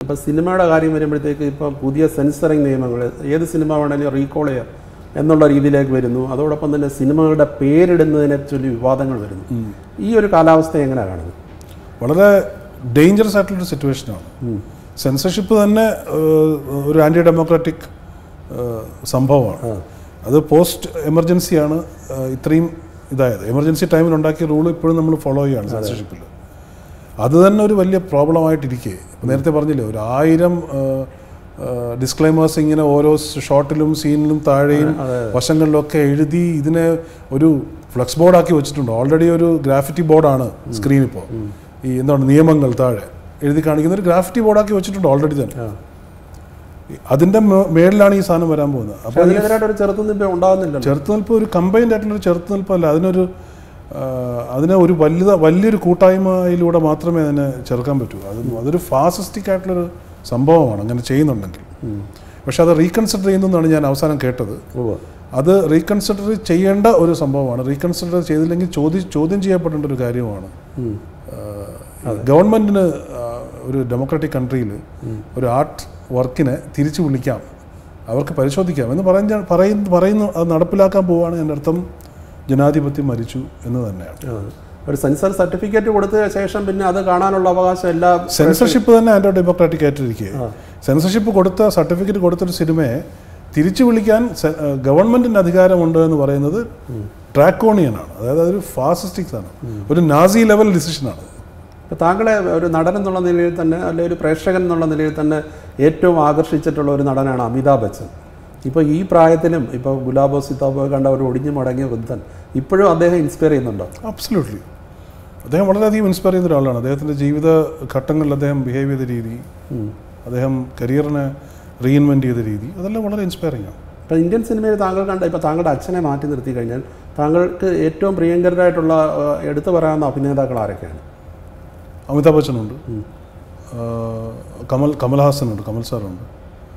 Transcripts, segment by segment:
ഇപ്പോൾ സിനിമയുടെ കാര്യം വരുമ്പോഴത്തേക്ക് ഇപ്പോൾ പുതിയ സെൻസറിങ് നിയമങ്ങൾ ഏത് സിനിമ വേണമെങ്കിലും റീകോൾ ചെയ്യാം എന്നുള്ള രീതിയിലേക്ക് വരുന്നു അതോടൊപ്പം തന്നെ സിനിമകളുടെ പേരിടുന്നതിനെ ചൊല്ലി വിവാദങ്ങൾ വരുന്നു ഈ ഒരു കാലാവസ്ഥ എങ്ങനെയാണ് കാണുന്നത് വളരെ ഡേഞ്ചറസ് ആയിട്ടുള്ളൊരു സിറ്റുവേഷനാണ് സെൻസർഷിപ്പ് തന്നെ ഏഹ്, ഒരു ആൻറ്റി ഡെമോക്രാറ്റിക് സംഭവമാണ് അത് പോസ്റ്റ് എമർജൻസിയാണ് ഏഹ്, ഇത്രയും ഇതായത് എമർജൻസി ടൈമിൽ ഉണ്ടാക്കിയ റൂൾ ഇപ്പോഴും നമ്മൾ ഫോളോ ചെയ്യുകയാണ് സെൻസർഷിപ്പിൽ അത് തന്നെ ഒരു വലിയ പ്രോബ്ലമായിട്ടിരിക്കെ ഇപ്പം നേരത്തെ പറഞ്ഞില്ലേ ഒരു ആയിരം ഡിസ്ക്ലൈമേഴ്സ് ഇങ്ങനെ ഓരോ ഷോട്ടിലും സീനിലും താഴെയും വശങ്ങളിലൊക്കെ എഴുതി ഇതിനെ ഒരു ഫ്ലക്സ് ബോർഡാക്കി വെച്ചിട്ടുണ്ട് ഓൾറെഡി ഒരു ഗ്രാഫിറ്റി ബോർഡാണ് സ്ക്രീൻ ഇപ്പോൾ ഈ എന്താണ് നിയമങ്ങൾ താഴെ എഴുതി കാണിക്കുന്ന ഒരു ഗ്രാഫിറ്റി ബോർഡാക്കി വെച്ചിട്ടുണ്ട് ഓൾറെഡി തന്നെ അതിന്റെ മേ- മേളിലാണ് ഈ സാധനം വരാൻ പോകുന്നത് പക്ഷെ അപ്പോൾ അതിനെതിരായിട്ട് ഒരു ചെറുത്തുനിൽപ്പ് ഉണ്ടാകുന്നില്ലല്ലോ ചെറുത്തുനിൽപ്പ് ഒരു കമ്പൈൻഡ് ആയിട്ടുള്ള ഒരു ചെറുത്തുനിൽപ്പല്ല അതിനൊരു ആ, അതിനെ ഒരു വലുത വലിയൊരു കൂട്ടായ്മയിലൂടെ മാത്രമേ അതിനെ ചെറുക്കാൻ പറ്റൂ അത് അതൊരു ഫാസിസ്റ്റിക് ആയിട്ടുള്ളൊരു സംഭവമാണ് അങ്ങനെ ചെയ്യുന്നുണ്ടെങ്കിൽ പക്ഷെ അത് റീകൺസിഡർ ചെയ്യുന്നതാണ് ഞാൻ അവസാനം കേട്ടത് ഉവ്വ്. അത് റീകൺസിഡർ ചെയ്യേണ്ട ഒരു സംഭവമാണ് റീകൺസിഡർ ചെയ്തില്ലെങ്കിൽ ചോദ്യം ചോദ്യം ചെയ്യപ്പെടേണ്ട ഒരു കാര്യമാണ് ഉം. ഗവൺമെന്റിന് ഒരു ഡെമോക്രാറ്റിക് കൺട്രിയിൽ ഒരു ആർട്ട് വർക്കിനെ തിരിച്ചു വിളിക്കാം അവർക്ക് പരിശോധിക്കാം എന്ന് പറഞ്ഞ പറയുന്നു പറയുന്നു അത് നടപ്പിലാക്കാൻ പോവുകയാണ് എൻ്റെ അർത്ഥം ജനാധിപത്യം മരിച്ചു എന്ന് തന്നെയാണ് ആ. ഒരു സെൻസർ സർട്ടിഫിക്കറ്റ് കൊടുത്ത ശേഷം പിന്നെ അത് കാണാനുള്ള അവകാശം എല്ലാ സെൻസർഷിപ്പ് തന്നെ ആൻറ്റോ ഡെമോക്രാറ്റിക് ആയിട്ടിരിക്കുക സെൻസർഷിപ്പ് കൊടുത്ത സർട്ടിഫിക്കറ്റ് കൊടുത്തൊരു സിനിമയെ തിരിച്ചു വിളിക്കാൻ സെ- ഏഹ് ഗവൺമെന്റിന് അധികാരമുണ്ട് എന്ന് പറയുന്നത് ട്രാക്കോണിയനാണ് അതായത് അതൊരു ഫാസിസ്റ്റിക് ആണ് ഒരു നാസി ലെവൽ ഡിസിഷനാണ് ഇപ്പൊ താങ്കളെ ഒരു നടൻ എന്നുള്ള നിലയിൽ തന്നെ അല്ലെങ്കിൽ ഒരു പ്രേക്ഷകൻ എന്നുള്ള നിലയിൽ തന്നെ ഏറ്റവും ആകർഷിച്ചിട്ടുള്ള ഒരു നടനാണ് അമിതാഭ് ബച്ചൻ ഇപ്പോൾ ഈ പ്രായത്തിലും ഇപ്പോൾ ഗുലാബോ സിതാബോ കണ്ട ഒരു ഒടിഞ്ഞു മടങ്ങിയ വൃദ്ധൻ ഇപ്പോഴും അദ്ദേഹം ഇൻസ്പയർ ചെയ്യുന്നുണ്ടോ അബ്സല്യൂട്ട്ലി അദ്ദേഹം വളരെയധികം ഇൻസ്പയർ ചെയ്യുന്ന ഒരാളാണ് അദ്ദേഹത്തിൻ്റെ ജീവിത ഘട്ടങ്ങളിൽ അദ്ദേഹം ബിഹേവ് ചെയ്ത രീതി അദ്ദേഹം കരിയറിനെ റീഇൻവെൻറ്റ് ചെയ്ത രീതി അതെല്ലാം വളരെ ഇൻസ്പയറിംഗ് ആണ് ഇപ്പോൾ ഇന്ത്യൻ സിനിമയിൽ താങ്കൾ കണ്ട ഇപ്പോൾ താങ്കളുടെ അച്ഛനെ മാറ്റി നിർത്തി കഴിഞ്ഞാൽ താങ്കൾക്ക് ഏറ്റവും പ്രിയങ്കരായിട്ടുള്ള ആ, എടുത്തു പറയാവുന്ന അഭിനേതാക്കൾ ആരൊക്കെയാണ് അമിതാഭ് ബച്ചനുണ്ട് ആ, കമൽ കമൽഹാസനുണ്ട് കമൽ സാറുണ്ട്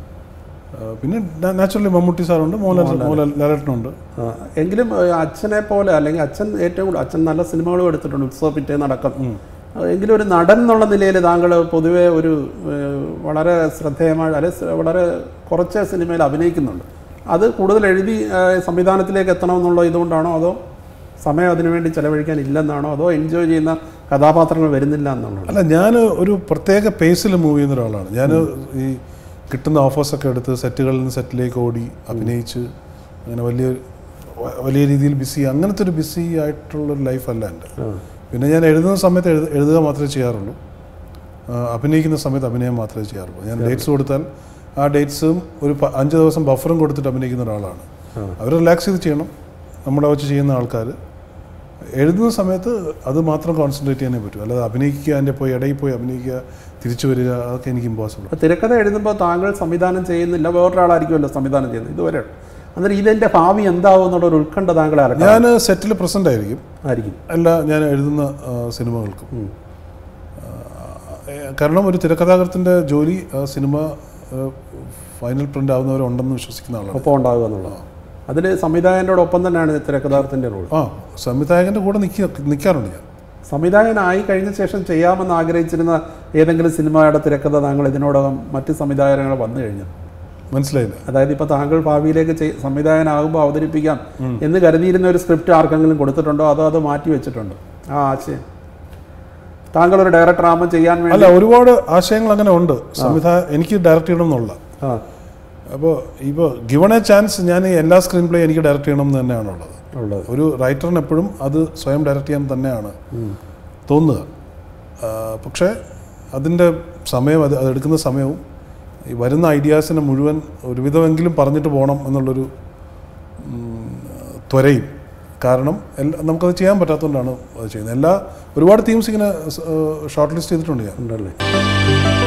ആ, പിന്നെ നാച്ചുറലി മമ്മൂട്ടി സാറുണ്ട് മോഹൻലാൽ മോഹൻലാൽ ലാലേട്ടനുണ്ട് ആ, എങ്കിലും ആ, അച്ഛനെ പോലെ അല്ലെങ്കിൽ അച്ഛൻ ഏറ്റവും കൂടുതൽ അച്ഛൻ നല്ല സിനിമകളും എടുത്തിട്ടുണ്ട് ഉത്സവ പിറ്റേന്നടക്കം ആ, എങ്കിലും ഒരു നടൻ എന്നുള്ള നിലയിൽ താങ്കൾ പൊതുവെ ഒരു ഏഹ്, വളരെ ശ്രദ്ധേയമായ അല്ലെ സ- വളരെ കുറച്ച് സിനിമയിൽ അഭിനയിക്കുന്നുണ്ട് അത് കൂടുതൽ എഴുതി ആ, സംവിധാനത്തിലേക്ക് എത്തണമെന്നുള്ള ഇതുകൊണ്ടാണോ അതോ സമയം അതിനുവേണ്ടി ചെലവഴിക്കാൻ ഇല്ലെന്നാണോ അതോ എൻജോയ് ചെയ്യുന്ന കഥാപാത്രങ്ങൾ വരുന്നില്ല എന്നുള്ളതാണ് അല്ല ഞാൻ ഒരു പ്രത്യേക പേസിൽ മൂവ് ചെയ്യുന്ന ഒരാളാണ് ഞാൻ ഈ കിട്ടുന്ന ഓഫേഴ്സൊക്കെ എടുത്ത് സെറ്റുകളിൽ നിന്ന് സെറ്റിലേക്ക് ഓടി അഭിനയിച്ച് അങ്ങനെ വലിയ വ- വലിയ രീതിയിൽ ബിസി അങ്ങനത്തെ ഒരു ബിസി ആയിട്ടുള്ളൊരു ലൈഫല്ല എൻ്റെ പിന്നെ ഞാൻ എഴുതുന്ന സമയത്ത് എഴുത എഴുതുക മാത്രമേ ചെയ്യാറുള്ളൂ ആ, അഭിനയിക്കുന്ന സമയത്ത് അഭിനയം മാത്രമേ ചെയ്യാറുള്ളൂ ഞാൻ ഡേറ്റ്സ് കൊടുത്താൽ ആ ഡേറ്റ്സും ഒരു പ- അഞ്ച് ദിവസം ബഫറും കൊടുത്തിട്ട് അഭിനയിക്കുന്ന ഒരാളാണ് അവർ റിലാക്സ് ചെയ്ത് ചെയ്യണം നമ്മളെ വെച്ച് ചെയ്യുന്ന ആൾക്കാർ എഴുതുന്ന സമയത്ത് അത് മാത്രം കോൺസെൻട്രേറ്റ് ചെയ്യാനേ പറ്റൂ അല്ലാതെ അഭിനയിക്കുക അതിൻ്റെ പോയി ഇടയിൽ പോയി അഭിനയിക്കുക തിരിച്ചു വരിക അതൊക്കെ എനിക്ക് ഇമ്പോസിബിൾ അപ്പോൾ തിരക്കഥ എഴുതുമ്പോൾ താങ്കൾ സംവിധാനം ചെയ്യുന്നില്ല വേറൊരാളായിരിക്കുമല്ലോ സംവിധാനം ചെയ്യുന്നത് ഇതുവരെ അന്നേരം ഇതിൻ്റെ ഭാവി എന്താവും എന്നുള്ള ഒരു ഉത്കണ്ഠ താങ്കളെ അലക്കാം ഞാൻ സെറ്റിൽ പ്രസൻ്റ് ആയിരിക്കും ആയിരിക്കും അല്ല ഞാൻ എഴുതുന്ന ആ, സിനിമകൾക്കും ആ, ഏ, കാരണം ഒരു തിരക്കഥാകൃത്തിൻ്റെ ജോലി ആ സിനിമ ആ, ഫൈനൽ പ്രിൻ്റ് ആവുന്നവരുണ്ടെന്ന് വിശ്വസിക്കുന്ന ആളാണ് ഒപ്പം ഉണ്ടാകുക എന്നുള്ളത് അതിൽ സംവിധായകൻ്റെ ഒപ്പം തന്നെയാണ് തിരക്കഥാകൃത്തിൻ്റെ റോൾ ആ സംവിധായകൻ്റെ കൂടെ നിൽക്കുക നിൽക്കാറുണ്ട് ഞാൻ സംവിധായകനായി കഴിഞ്ഞ ശേഷം ചെയ്യാമെന്ന് ആഗ്രഹിച്ചിരുന്ന ഏതെങ്കിലും സിനിമയുടെ തിരക്കഥ താങ്കൾ ഇതിനോടകം മറ്റ് സംവിധായകങ്ങൾ വന്നു കഴിഞ്ഞു മനസ്സിലായില്ല അതായത് ഇപ്പോൾ താങ്കൾ ഭാവിയിലേക്ക് ചെയ്- സംവിധായകനാകുമ്പോൾ അവതരിപ്പിക്കാം എന്ന് കരുതിയിരുന്ന ഒരു സ്ക്രിപ്റ്റ് ആർക്കെങ്കിലും കൊടുത്തിട്ടുണ്ടോ അതോ അത് മാറ്റി വെച്ചിട്ടുണ്ടോ ആ ആശയം താങ്കൾ ഒരു ഡയറക്ടർ ആകുമ്പോൾ ചെയ്യാൻ വേണ്ടി അല്ല ഒരുപാട് ആശയങ്ങൾ അങ്ങനെ ഉണ്ട് സംവിധായ എനിക്ക് ഡയറക്റ്റ് ചെയ്യണം എന്നുള്ള ആ അപ്പോൾ ഇപ്പോൾ ഗിവൺ എ ചാൻസ് ഞാൻ ഈ എല്ലാ സ്ക്രീൻ പ്ലേ എനിക്ക് ഡയറക്റ്റ് ചെയ്യണം എന്ന് തന്നെയാണുള്ളത് ഉള്ളത് ഒരു റൈറ്ററിന് എപ്പോഴും അത് സ്വയം ഡയറക്റ്റ് ചെയ്യാൻ തന്നെയാണ് തോന്നുക ആ, പക്ഷേ അതിൻ്റെ സമയം അത് അതെടുക്കുന്ന സമയവും ഈ വരുന്ന ഐഡിയാസിനെ മുഴുവൻ ഒരുവിധമെങ്കിലും പറഞ്ഞിട്ട് പോകണം എന്നുള്ളൊരു ഉം, ത്വരയും കാരണം എല്ലാ നമുക്കത് ചെയ്യാൻ പറ്റാത്തതുകൊണ്ടാണ് അത് ചെയ്യുന്നത് എല്ലാ ഒരുപാട് തീംസ് ഇങ്ങനെ ഷോർട്ട് ലിസ്റ്റ് ചെയ്തിട്ടുണ്ട് ഞാൻ ഉണ്ടല്ലേ